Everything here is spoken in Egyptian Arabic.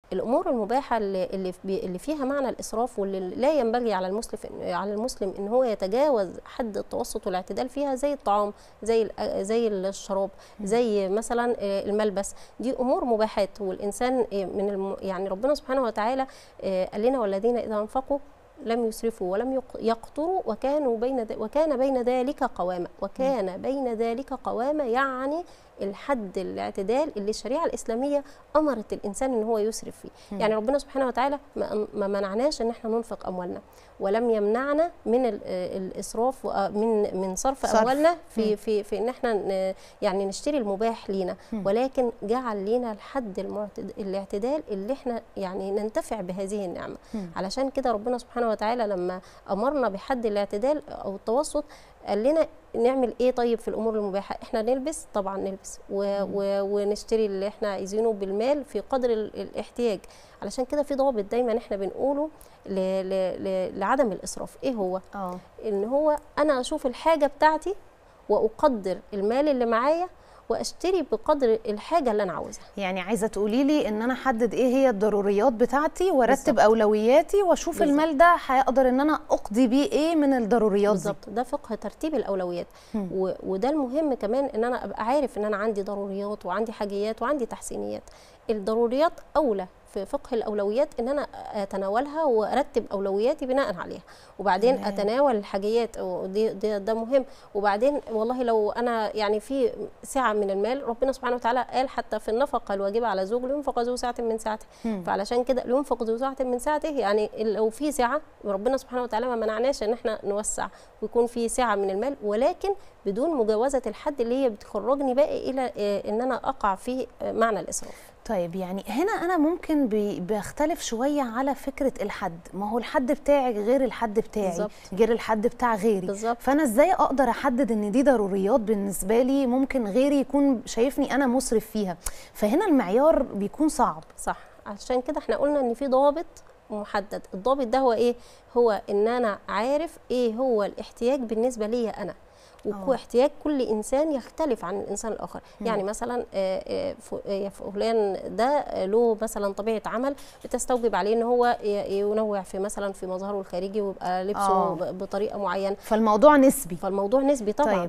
الامور المباحه اللي اللي في- اللي فيها معنى الاسراف واللي لا ينبغي على المسلم على المسلم ان هو يتجاوز حد التوسط والاعتدال فيها زي الطعام زي الأ- زي الشراب زي مثلا آه، الملبس دي امور مباحات والانسان آه، من الم يعني ربنا سبحانه وتعالى آه، قال لنا والذين اذا انفقوا لم يسرفوا ولم يق- يقتروا وكانوا بين ذ- وكان بين ذلك قوامة وكان بين ذلك قوامة يعني الحد الاعتدال اللي الشريعة الإسلامية أمرت الإنسان إن هو يسرف فيه مم. يعني ربنا سبحانه وتعالى ما ما منعناش إن احنا ننفق أموالنا ولم يمنعنا من ال- آه، الإسراف وآ- من من صرف, صرف. أموالنا مم. في في في إن احنا ن- يعني نشتري المباح لينا مم. ولكن جعل لينا الحد المعتد- الاعتدال اللي احنا يعني ننتفع بهذه النعمة مم. علشان كده ربنا سبحانه وتعالى لما امرنا بحد الاعتدال او التوسط قال لنا نعمل ايه طيب في الامور المباحه احنا نلبس طبعا نلبس و و ونشتري اللي احنا عايزينه بالمال في قدر ال- الاحتياج علشان كده في ضابط دايما احنا بنقوله ل ل ل لعدم الاسراف ايه هو اه ان هو انا اشوف الحاجه بتاعتي واقدر المال اللي معايا واشتري بقدر الحاجه اللي انا عاوزها يعني عايزه تقولي لي ان انا احدد ايه هي الضروريات بتاعتي وارتب بالظبط. اولوياتي واشوف بالظبط. المال ده هيقدر ان انا اقضي بيه ايه من الضروريات دي بالظبط ده فقه ترتيب الاولويات مم. و- وده المهم كمان ان انا ابقى عارف ان انا عندي ضروريات وعندي حاجيات وعندي تحسينيات الضروريات اولى في فقه الاولويات ان انا اتناولها وارتب اولوياتي بناء عليها وبعدين تمام. اتناول الحاجيات ودي ده, ده مهم وبعدين والله لو انا يعني في سعه من المال ربنا سبحانه وتعالى قال حتى في النفقه الواجبه على زوج لينفق ذو سعه من سعته مم. فعلشان كده لينفق ذو سعه من سعته يعني لو في سعه ربنا سبحانه وتعالى ما منعناش ان احنا نوسع ويكون في سعه من المال ولكن بدون مجاوزه الحد اللي هي بتخرجني بقى الى آه، ان انا اقع في آه، معنى الاسراف طيب يعني هنا انا ممكن بي- بختلف شويه على فكره الحد ما هو الحد بتاعي غير الحد بتاعي بالظبط. غير الحد بتاع غيري بالظبط. فانا ازاي اقدر احدد ان دي ضروريات بالنسبه لي ممكن غيري يكون شايفني انا مسرف فيها فهنا المعيار بيكون صعب صح عشان كده احنا قلنا ان في ضابط محدد الضابط ده هو ايه هو ان انا عارف ايه هو الاحتياج بالنسبه لي انا آه. واحتياج كل انسان يختلف عن الانسان الاخر مم. يعني مثلا آه، آه، ف- آه، فلان ده له مثلا طبيعه عمل بتستوجب عليه ان هو ي- ينوع في مثلا في مظهره الخارجي ويبقى لبسه آه. ب- بطريقه معينه فالموضوع نسبي فالموضوع نسبي طبعا طيب